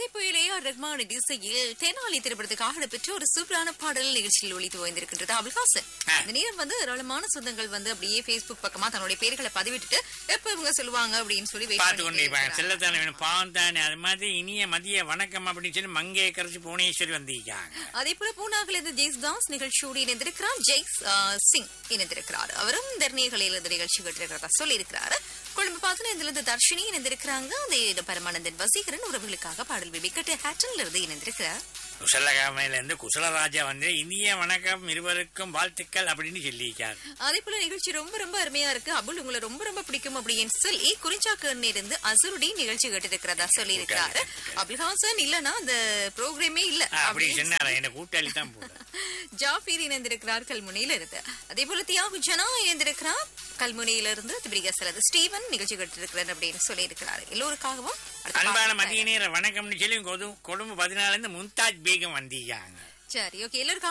இசை புயலே ரஹ்மான் இசையில் தெனாலி திரைப்படத்துக்காக இடம்பெற்ற ஒரு சூப்பரான பாடல் நிகழ்ச்சியில் ஒழித்து ஓய்ந்திருக்கின்றது அபுல்ஹாசன் ஆ. இந்த நேரம் வந்து ஏராளமான சொந்தங்கள் வந்து அப்படியே Facebook பக்கமா தன்னுடைய பேர்களை பதிவிட்டுட்டு எப்ப இவங்க சொல்லுவாங்க அப்படின்னு சொல்லி wait பார்த்து பண்ணிட்டே கொண்டிருப்பாங்க இருக்கிறாங்க. செல்லத்தானே வேணும் பாவம் தானே அது மாதிரி இனிய மதிய வணக்கம் அப்படின்னு சொல்லி மங்கையை கரைச்சி புவனேஸ்வரி வந்திருக்காங்க அதே போல பூனாகில் இருந்து ஜெய்ஸ்தாஸ் நிகழ்ச்சியோடு இணைந்திருக்கிறார் ஜெய்ஸ் ஆ, சிங் இணைந்திருக்கிறார் அவரும் தர்ணிகளில் இருந்து நிகழ்ச்சி கேட்டிருக்கிறதா சொல்லியிருக்கிறாரு கொழும்பு பதினைந்துல இருந்து தர்ஷினி இணைந்திருக்கிறாங்க அதே பரமானந்தன் வசீகரன் உறவுகளுக்காக பாடல் விபிக்கட்டு ஹேட்டன்ல இருந்து இணைந்திருக்கிறார் குசலகாமையில இருந்து குசலராஜா வந்து இனிய வணக்கம் இருவருக்கும் வாழ்த்துக்கள் அப்படின்னு சொல்லியிருக்காங்க அதே போல நிகழ்ச்சி ரொம்ப ரொம்ப அருமையா இருக்கு அபுல் உங்களை ரொம்ப ரொம்ப பிடிக்கும் அப்படின்னு சொல்லி குறிஞ்சாக்கண்ண இருந்து அசருடைய நிகழ்ச்சி கேட்டிருக்கிறதா சொல்லி இருக்கிறாரு அபுல்ஹாசன் இல்லனா அந்த ப்ரோக்ராமே இல்ல ஆ, அப்படி அப்படின்னு சொன்னாரா என்ன கூட்டாளி தான் போட ஜாஃபீர் இணைந்திருக்கிறார் கல்முனையில இருந்து அதே போல தியாகு ஜனா இணைந்திருக்கிறார் கல்முனையில இருந்து திபிரிகசலது ஸ்டீவன் நிகழ்ச்சி கேட்டிருக்கிறார் அப்படின்னு சொல்லி இருக்கிறார் எல்லோருக்காகவும் அடுத்த அன்பான பாடல் மதிய நேர வணக்கம்னு சொல்லி கொடு- கொழும்பு பதினாலுல இருந்து மும்தாஜ் பேகம் வந்திருக்காங்க சரி ஓகே எல்லோருக்காகவும்